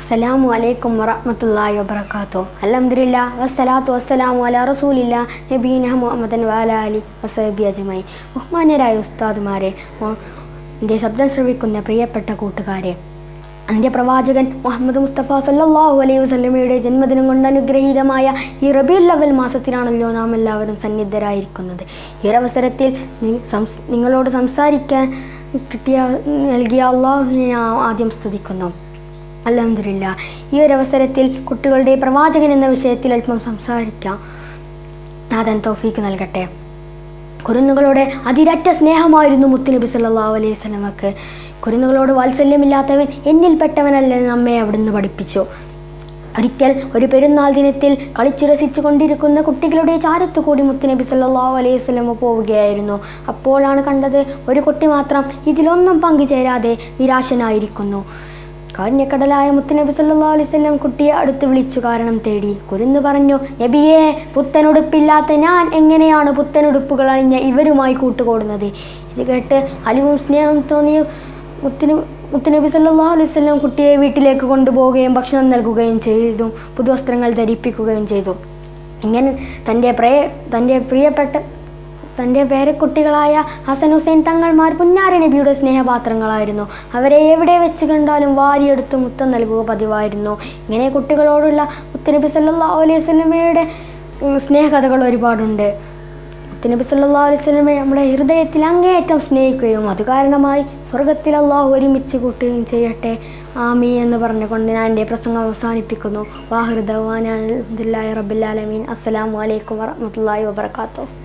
അസ്സലാമു അലൈക്കും വറഹ്മത്തുള്ളാഹി വബറകാതുഹു അൽഹംദുലില്ലാ വസ്സലാത്തു വസ്സലാമു അലാ റസൂലില്ലാ നബീന മുഹമ്മദൻ വഅല അലി വസഹബി അജ്മഈൻ ബഹുമാന്യരായ ഉസ്താദുമാരെ മോ- എൻ്റെ ശബ്ദം ശ്രവിക്കുന്ന പ്രിയപ്പെട്ട കൂട്ടുകാരെ അന്ത്യപ്രവാചകൻ മുഹമ്മദ് മുസ്തഫ സല്ലല്ലാഹു അലൈഹി വസല്ലമയുടെ ജന്മദിനം കൊണ്ട് അനുഗ്രഹീതമായ ഈ റബീഉൽ അവൽ മാസത്തിലാണല്ലോ നാം എല്ലാവരും സന്നിധരായിരിക്കുന്നത് ഈ ഒരു അവസരത്തിൽ നി- സംസ് നിങ്ങളോട് സംസാരിക്കാൻ കിട്ടിയ നൽകിയ അള്ളാഹുവിനെ ഞാൻ ആദ്യം സ്തുതിക്കുന്നു അലഹമില്ല ഈ ഒരു അവസരത്തിൽ കുട്ടികളുടെ പ്രവാചകൻ എന്ന വിഷയത്തിൽ അല്പം സംസാരിക്കാം നാഥൻ തൗഫീക്ക് നൽകട്ടെ കുരുന്നുകളോട് അതിരറ്റ സ്നേഹമായിരുന്നു മുത്തുനബി സല്ലല്ലാഹു അലൈഹി സ്വലമക്ക് കുരുന്നുകളോട് വാത്സല്യമില്ലാത്തവൻ എന്നിൽപ്പെട്ടവനല്ലെന്ന് നമ്മെ അവിടുന്ന് പഠിപ്പിച്ചു ഒരിക്കൽ ഒരു പെരുന്നാൾ ദിനത്തിൽ കളിച്ചു രസിച്ചു കൊണ്ടിരിക്കുന്ന കുട്ടികളുടെ ചാരത്തു കൂടി മുത്തുനബി സല്ലല്ലാഹു അലൈഹി വസല്ലമ പോവുകയായിരുന്നു അപ്പോഴാണ് കണ്ടത് ഒരു കുട്ടി മാത്രം ഇതിലൊന്നും പങ്കുചേരാതെ നിരാശനായിരിക്കുന്നു കാരുണ്യക്കടലായ മുത്തുനബി സല്ലല്ലാഹു അലൈഹി വസല്ലം കുട്ടിയെ അടുത്ത് വിളിച്ചു കാരണം തേടി കുരുന്ന് പറഞ്ഞു നബിയെ പുത്തനുടുപ്പില്ലാത്ത ഞാൻ എങ്ങനെയാണ് പുത്തനുടുപ്പുകൾ അണിഞ്ഞ ഇവരുമായി കൂട്ടുകൂടുന്നത് ഇത് കേട്ട് അലിവും സ്നേഹം തോന്നിയ മുത്തിന് മുത്തുനബി സല്ലല്ലാഹു അലൈഹി വസല്ലം കുട്ടിയെ വീട്ടിലേക്ക് കൊണ്ടുപോവുകയും ഭക്ഷണം നൽകുകയും ചെയ്തു പുതുവസ്ത്രങ്ങൾ ധരിപ്പിക്കുകയും ചെയ്തു ഇങ്ങനെ തൻ്റെ പ്രയ തൻ്റെ പ്രിയപ്പെട്ട തൻ്റെ പേരക്കുട്ടികളായ ഹസൻ ഹുസൈൻ തങ്ങൾമാർ പുന്നാര നബിയുടെ സ്നേഹപാത്രങ്ങളായിരുന്നു അവരെ എവിടെ വെച്ച് കണ്ടാലും വാരിയെടുത്ത് മുത്തം നൽകുക പതിവായിരുന്നു ഇങ്ങനെ കുട്ടികളോടുള്ള മുത്തനബി സല്ലല്ലാഹു അലൈഹി വസല്ലമയുടെ ഉം, സ്നേഹകഥകൾ ഒരുപാടുണ്ട് മുത്തനബി സല്ലല്ലാഹു അലൈഹി വസല്ലമയെ നമ്മുടെ ഹൃദയത്തിൽ അങ്ങേയറ്റം സ്നേഹിക്കുകയും അത് കാരണമായി സ്വർഗത്തിൽ അള്ളാഹു ഒരുമിച്ച് കൂട്ടുകയും ചെയ്യട്ടെ ആമി എന്ന് പറഞ്ഞുകൊണ്ട് ഞാൻ എൻ്റെ പ്രസംഗം അവസാനിപ്പിക്കുന്നു വാഹൃദവാൻ അലഹമുല്ലാ റബ്ബിലാലമീൻ അസ്സലാമു അലൈക്കും വറഹ്മത്തുള്ളാഹി വബറകാതുഹു